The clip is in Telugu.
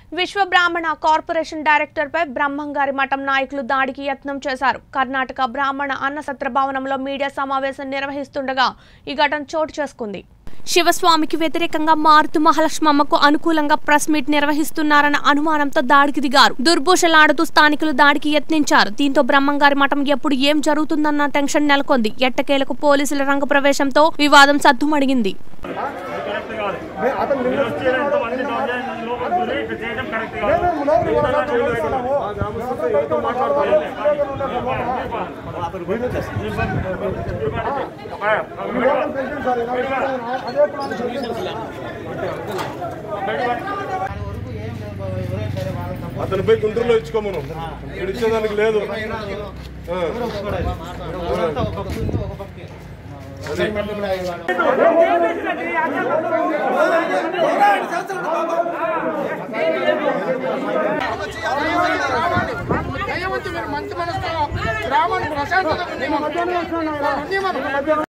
విశ్వ బ్రాహ్మణ కార్పొరేషన్ డైరెక్టర్పై బ్రహ్మంగారి మఠం నాయకులు దాడికి యత్నం చేశారు కర్ణాటక బ్రాహ్మణ అన్న సత్ర భవనంలో మీడియా సమావేశం నిర్వహిస్తుండగా ఈ ఘటన చోటు చేసుకుంది శివస్వామికి వ్యతిరేకంగా మారుతు మహాలక్ష్మమ్మకు అనుకూలంగా ప్రెస్ మీట్ నిర్వహిస్తున్నారన్న అనుమానంతో దాడికి దిగారు దుర్భూషలాడుతూ స్థానికులు దాడికి యత్నించారు దీంతో బ్రహ్మంగారి మఠం ఎప్పుడు ఏం జరుగుతుందన్న టెన్షన్ నెలకొంది ఎట్టకేలకు పోలీసుల రంగ ప్రవేశంతో వివాదం సద్దుమడిగింది కరెక్ట్ కాదు మే- అతను మీరు నిన్న వచ్చి ఇంతమంది దౌర్జన్యం లోపల దూరి ఇట్లా చేయడం కరెక్ట్ కాదు మేము లోపలికి మిగతా వెళ్ళాలి, వాళ్ళు లోపలికి వెళ్ళాము. బయటకు మేము బయట మాట్లాడతాము. ఉద్యోగాలు ఉన్నాయి లోపల. మీరు వచ్చేసి. మీరు పని- మీరు పని చేయండి. ఒక- మీ లోపల పెన్షన్ సార్, ఇలా అదే ప్లాన్ పెన్షన్ సార్. అతను పోయి గుంటూరులో ఇచ్చుకోమను ఇక్కడ ఇచ్చేదానికి లేదు ఆ. అదే. దయవంతి మీరు మంచి మనసుతో గ్రామానికి ప్రశాంతత ఉంది.